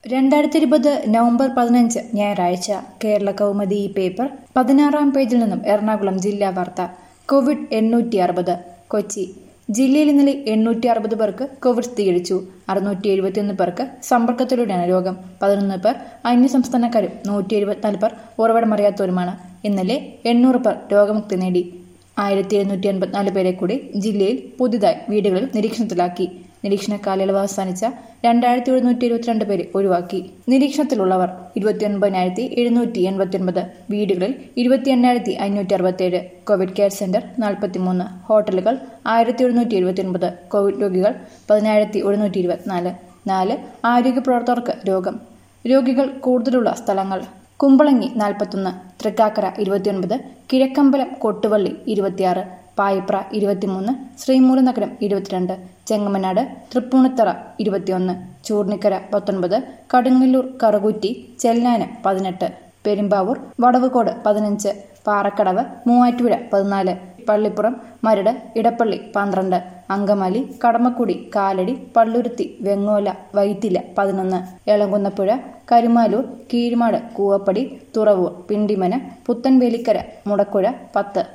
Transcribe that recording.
രണ്ടായിരത്തി ഇരുപത് നവംബർ പതിനഞ്ച് ഞായറാഴ്ച കേരള കൗമുദി ഈ പേപ്പർ പതിനാറാം പേജിൽ നിന്നും എറണാകുളം ജില്ലാ വാർത്ത കോവിഡ് എണ്ണൂറ്റി അറുപത് കൊച്ചി ജില്ലയിൽ ഇന്നലെ എണ്ണൂറ്റി അറുപത് പേർക്ക് കോവിഡ് സ്ഥിരീകരിച്ചു അറുന്നൂറ്റി എഴുപത്തിയൊന്ന് പേർക്ക് സമ്പർക്കത്തിലൂടെയാണ് രോഗം പതിനൊന്ന് പേർ അന്യസംസ്ഥാനക്കാരും നൂറ്റി എഴുപത്തിനാല് പേർ ഉറവിടമറിയാത്തവരുമാണ് ഇന്നലെ എണ്ണൂറ് പേർ രോഗമുക്തി നേടി ആയിരത്തി എഴുന്നൂറ്റി എൺപത്തിനാല് പേരെ കൂടി ജില്ലയിൽ പുതുതായി വീടുകളിൽ നിരീക്ഷണത്തിലാക്കി നിരീക്ഷണ കാലയളവ് അവസാനിച്ച രണ്ടായിരത്തി എഴുന്നൂറ്റി ഇരുപത്തിരണ്ട് പേരെ ഒഴിവാക്കി നിരീക്ഷണത്തിലുള്ളവർ ഇരുപത്തി ഒൻപതിനായിരത്തി എഴുന്നൂറ്റി എൺപത്തി ഒൻപത് വീടുകളിൽ ഇരുപത്തി എണ്ണായിരത്തി അഞ്ഞൂറ്റി അറുപത്തിയേഴ് കോവിഡ് കെയർ സെന്റർ നാൽപ്പത്തിമൂന്ന് ഹോട്ടലുകൾ ആയിരത്തി എഴുന്നൂറ്റി എഴുപത്തി ഒൻപത് കോവിഡ് രോഗികൾ പതിനായിരത്തി എഴുന്നൂറ്റി ഇരുപത്തിനാല് നാല് ആരോഗ്യ പ്രവർത്തകർക്ക് രോഗം രോഗികൾ കൂടുതലുള്ള സ്ഥലങ്ങൾ കുമ്പളങ്ങി നാൽപ്പത്തൊന്ന് തൃക്കാക്കര ഇരുപത്തിയൊൻപത് കിഴക്കമ്പലം കൊട്ടുവള്ളി ഇരുപത്തിയാറ് പായിപ്ര ഇരുപത്തിമൂന്ന് ശ്രീമൂലനഗരം ഇരുപത്തിരണ്ട് ചെങ്ങമനാട് തൃപ്പൂണിത്തറ ഇരുപത്തിയൊന്ന് ചൂർണിക്കര പത്തൊൻപത് കടുങ്ങല്ലൂർ കറുകുറ്റി ചെല്ലാന പതിനെട്ട് പെരുമ്പാവൂർ വടവുകോട് പതിനഞ്ച് പാറക്കടവ് മൂവാറ്റുപുഴ പതിനാല് പള്ളിപ്പുറം മരട് ഇടപ്പള്ളി പന്ത്രണ്ട് അങ്കമാലി കടമക്കുടി കാലടി പള്ളുരുത്തി വെങ്ങോല വൈത്തില പതിനൊന്ന് എളങ്കുന്നപ്പുഴ കരുമാലൂർ കീഴ്മാട് കൂവപ്പടി തുറവൂർ പിണ്ടിമന പുത്തൻവേലിക്കര മുടക്കുഴ പത്ത്